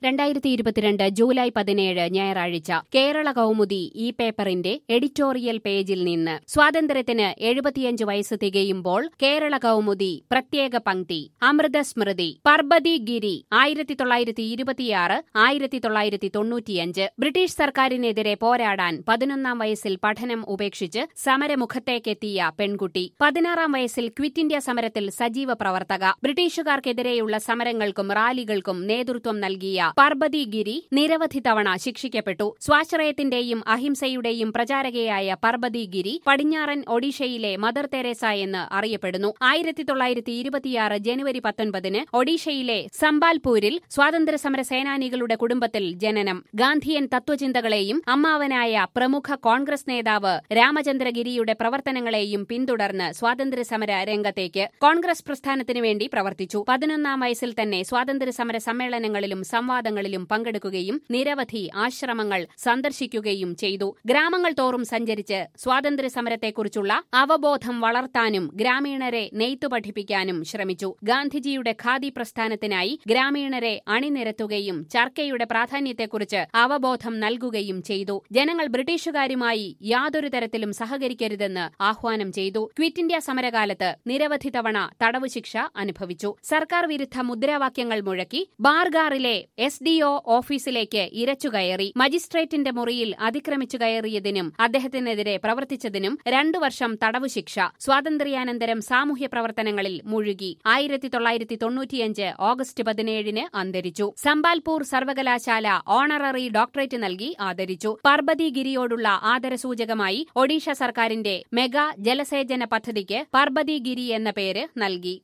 രണ്ടായിരത്തി ഇരുപത്തിരണ്ട് ജൂലൈ പതിനേഴ് ഞായറാഴ്ച കേരള കൗമുദി ഈ പേപ്പറിന്റെ എഡിറ്റോറിയൽ പേജിൽ നിന്ന് സ്വാതന്ത്ര്യത്തിന് എഴുപത്തിയഞ്ച് വയസ്സ് തികയുമ്പോൾ കേരള കൗമുദി പ്രത്യേക പങ്ക്തി അമൃതസ്മൃതി പർബതി ഗിരി ആയിരത്തി തൊള്ളായിരത്തി ഇരുപത്തിയാറ് ആയിരത്തി തൊള്ളായിരത്തി തൊണ്ണൂറ്റിയഞ്ച് ബ്രിട്ടീഷ് സർക്കാരിനെതിരെ പോരാടാൻ പതിനൊന്നാം വയസ്സിൽ പഠനം ഉപേക്ഷിച്ച് സമരമുഖത്തേക്കെത്തിയ പെൺകുട്ടി പതിനാറാം വയസ്സിൽ ക്വിറ്റ് ഇന്ത്യ സമരത്തിൽ സജീവ പ്രവർത്തക ബ്രിട്ടീഷുകാർക്കെതിരെയുള്ള സമരങ്ങൾക്കും റാലികൾക്കും നേതൃത്വം നൽകിയ പർബതി ഗിരി നിരവധി തവണ ശിക്ഷിക്കപ്പെട്ടു സ്വാശ്രയത്തിന്റെയും അഹിംസയുടെയും പ്രചാരകയായ പർബതി ഗിരി പടിഞ്ഞാറൻ ഒഡീഷയിലെ മദർ തെരേസ എന്ന് അറിയപ്പെടുന്നു ആയിരത്തി തൊള്ളായിരത്തി ഇരുപത്തിയാറ് ജനുവരി പത്തൊൻപതിന് ഒഡീഷയിലെ സംബാൽപൂരിൽ സ്വാതന്ത്ര്യസമര സേനാനികളുടെ കുടുംബത്തിൽ ജനനം ഗാന്ധിയൻ തത്വചിന്തകളെയും അമ്മാവനായ പ്രമുഖ കോൺഗ്രസ് നേതാവ് രാമചന്ദ്രഗിരിയുടെ പ്രവർത്തനങ്ങളെയും പിന്തുടർന്ന് സ്വാതന്ത്ര്യസമര രംഗത്തേക്ക് കോൺഗ്രസ് പ്രസ്ഥാനത്തിനു വേണ്ടി പ്രവർത്തിച്ചു പതിനൊന്നാം വയസ്സിൽ തന്നെ സ്വാതന്ത്ര്യസമര സമ്മേളനങ്ങളിലും സംവാദങ്ങളിലും പങ്കെടുക്കുകയും നിരവധി ആശ്രമങ്ങൾ സന്ദർശിക്കുകയും ചെയ്തു ഗ്രാമങ്ങൾ തോറും സഞ്ചരിച്ച് സ്വാതന്ത്ര്യസമരത്തെക്കുറിച്ചുള്ള അവബോധം വളർത്താനും ഗ്രാമീണരെ നെയ്ത്തു പഠിപ്പിക്കാനും ശ്രമിച്ചു ഗാന്ധിജിയുടെ ഖാദി പ്രസ്ഥാനത്തിനായി ഗ്രാമീണരെ അണിനിരത്തുകയും ചർക്കയുടെ പ്രാധാന്യത്തെക്കുറിച്ച് അവബോധം നൽകുകയും ചെയ്തു ജനങ്ങൾ ബ്രിട്ടീഷുകാരുമായി യാതൊരു തരത്തിലും സഹകരിക്കരുതെന്ന് ആഹ്വാനം ചെയ്തു ക്വിറ്റ് ഇന്ത്യ സമരകാലത്ത് നിരവധി തവണ തടവു ശിക്ഷ അനുഭവിച്ചു സർക്കാർ വിരുദ്ധ മുദ്രാവാക്യങ്ങൾ മുഴക്കി ബാർഗാറിലെ എസ് ഡി ഒ ഓഫീസിലേക്ക് ഇരച്ചുകയറി മജിസ്ട്രേറ്റിന്റെ മുറിയിൽ അതിക്രമിച്ചു കയറിയതിനും അദ്ദേഹത്തിനെതിരെ പ്രവർത്തിച്ചതിനും രണ്ടു വർഷം തടവു ശിക്ഷ സ്വാതന്ത്ര്യാനന്തരം സാമൂഹ്യ പ്രവർത്തനങ്ങളിൽ മുഴുകി ആയിരത്തി തൊള്ളായിരത്തി തൊണ്ണൂറ്റിയഞ്ച് ഓഗസ്റ്റ് പതിനേഴിന് അന്തരിച്ചു സംബാൽപൂർ സർവകലാശാല ഓണററി ഡോക്ടറേറ്റ് നൽകി ആദരിച്ചു പർബതി ഗിരിയോടുള്ള ആദരസൂചകമായി ഒഡീഷ സർക്കാരിന്റെ മെഗാ ജലസേചന പദ്ധതിക്ക് പർബതി ഗിരി എന്ന പേര് നൽകി